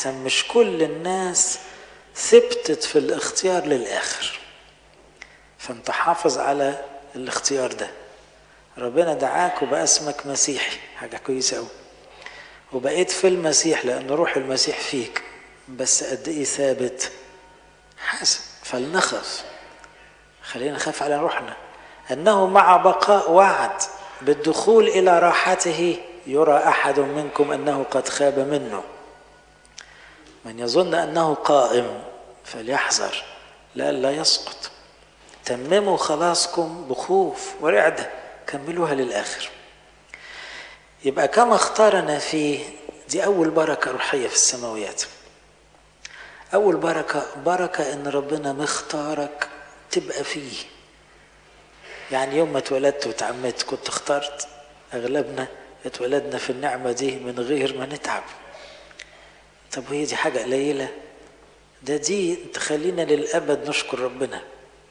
أحسن مش كل الناس ثبتت في الاختيار للآخر فأنت حافظ على الاختيار ده ربنا دعاك وبقى اسمك مسيحي حاجة كويسة أوي وبقيت في المسيح لأن روح المسيح فيك بس قد إيه ثابت حسن فلنخف خلينا نخاف على روحنا أنه مع بقاء وعد بالدخول إلى راحته يرى أحد منكم أنه قد خاب منه من يظن أنه قائم فليحذر لئلا يسقط تمموا خلاصكم بخوف ورعدة كملوها للآخر يبقى كما اختارنا فيه دي أول بركة روحية في السماويات أول بركة بركة إن ربنا مختارك تبقى فيه يعني يوم ما اتولدت وتعمدت كنت اخترت أغلبنا اتولدنا في النعمة دي من غير ما نتعب طب وهي دي حاجة قليلة ده دي تخلينا للأبد نشكر ربنا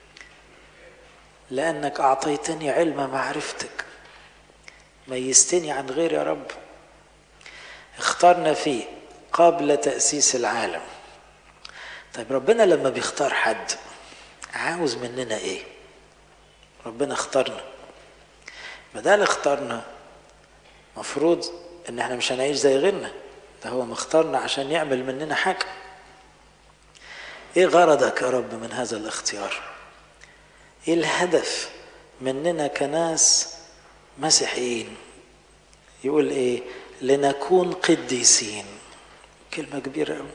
لأنك أعطيتني علم معرفتك ميزتني عن غير يا رب اخترنا فيه قبل تأسيس العالم طيب ربنا لما بيختار حد عاوز مننا ايه ربنا اختارنا بدل اختارنا مفروض ان احنا مش هنعيش زي غيرنا ده هو مختارنا عشان يعمل مننا حاجة ايه غرضك يا رب من هذا الاختيار ايه الهدف مننا كناس مسيحيين يقول ايه لنكون قديسين كلمة كبيرة قوي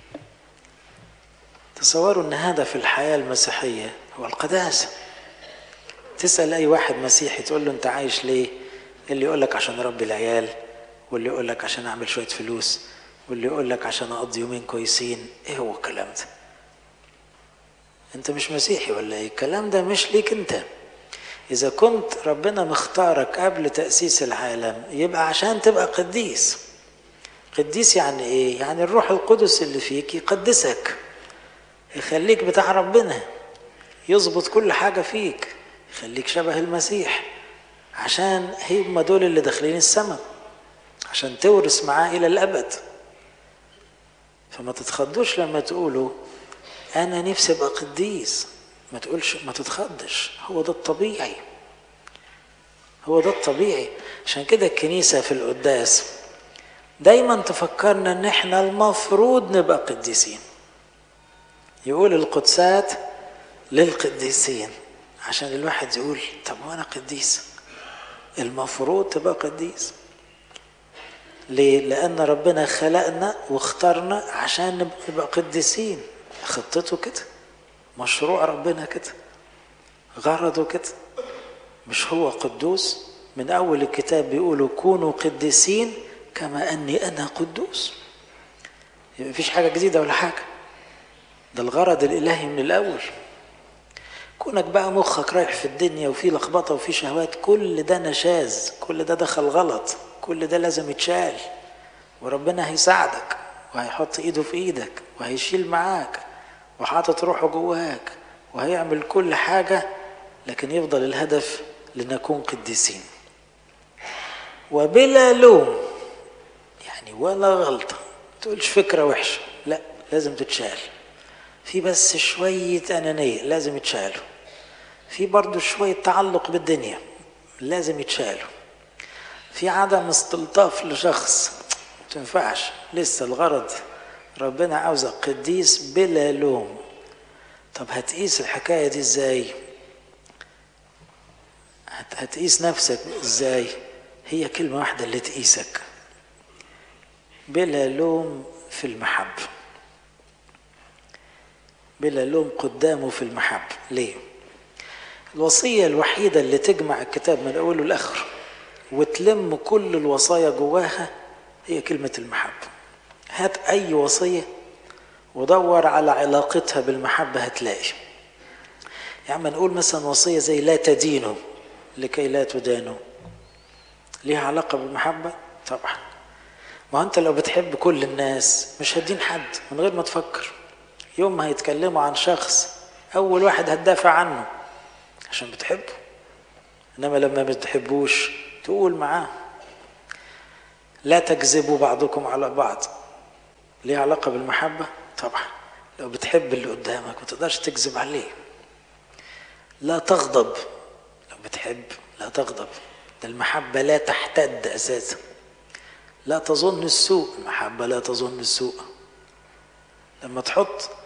تصوروا ان هدف الحياة المسيحية هو القداسة تسأل اي واحد مسيحي تقول له انت عايش ليه اللي يقول لك عشان اربي العيال واللي يقول لك عشان اعمل شوية فلوس واللي يقول لك عشان اقضي يومين كويسين ايه هو الكلام ده انت مش مسيحي ولا ايه الكلام ده مش ليك انت اذا كنت ربنا مختارك قبل تأسيس العالم يبقى عشان تبقى قديس قديس يعني ايه يعني الروح القدس اللي فيك يقدسك يخليك بتاع ربنا يظبط كل حاجة فيك يخليك شبه المسيح عشان هم دول اللي داخلين السماء عشان تورث معاه إلى الأبد فما تتخضوش لما تقولوا أنا نفسي أبقى قديس ما تقولش ما تتخضش هو ده الطبيعي هو ده الطبيعي عشان كده الكنيسة في القداس دايما تفكرنا ان احنا المفروض نبقى قديسين يقول القدسات للقديسين عشان الواحد يقول طب وانا قديس المفروض تبقى قديس ليه لان ربنا خلقنا واختارنا عشان نبقى قديسين خطته كده مشروع ربنا كده غرضه كده مش هو قدوس من اول الكتاب بيقولوا كونوا قديسين كما اني انا قدوس يبقى مفيش حاجه جديده ولا حاجه ده الغرض الالهي من الاول كونك بقى مخك رايح في الدنيا وفي لخبطه وفي شهوات كل ده نشاز كل ده دخل غلط كل ده لازم يتشال وربنا هيساعدك وهيحط ايده في ايدك وهيشيل معاك وحاطط روحه جواك وهيعمل كل حاجة لكن يفضل الهدف لنكون قديسين وبلا لوم يعني ولا غلطة تقولش فكرة وحشة لا لازم تتشال في بس شوية أنانية لازم يتشالوا في برضو شوية تعلق بالدنيا لازم يتشالوا في عدم استلطاف لشخص تنفعش لسه الغرض ربنا عاوزك قديس بلا لوم طب هتقيس الحكاية دي ازاي هتقيس نفسك ازاي هي كلمة واحدة اللي تقيسك بلا لوم في المحبة بلا لوم قدامه في المحبة ليه الوصية الوحيدة اللي تجمع الكتاب من أوله لآخره وتلم كل الوصايا جواها هي كلمة المحبة هات أي وصية ودور على علاقتها بالمحبة هتلاقي يا عم نقول مثلا وصية زي لا تدينوا لكي لا تدانوا ليها علاقة بالمحبة طبعا ما أنت لو بتحب كل الناس مش هتدين حد من غير ما تفكر يوم ما هيتكلموا عن شخص أول واحد هتدافع عنه عشان بتحبه إنما لما ما بتحبوش تقول معاه لا تكذبوا بعضكم على بعض ليه علاقة بالمحبة طبعا لو بتحب اللي قدامك ما تقدرش تكذب عليه لا تغضب لو بتحب لا تغضب ده المحبة لا تحتد أساسا لا تظن السوء المحبة لا تظن السوء لما تحط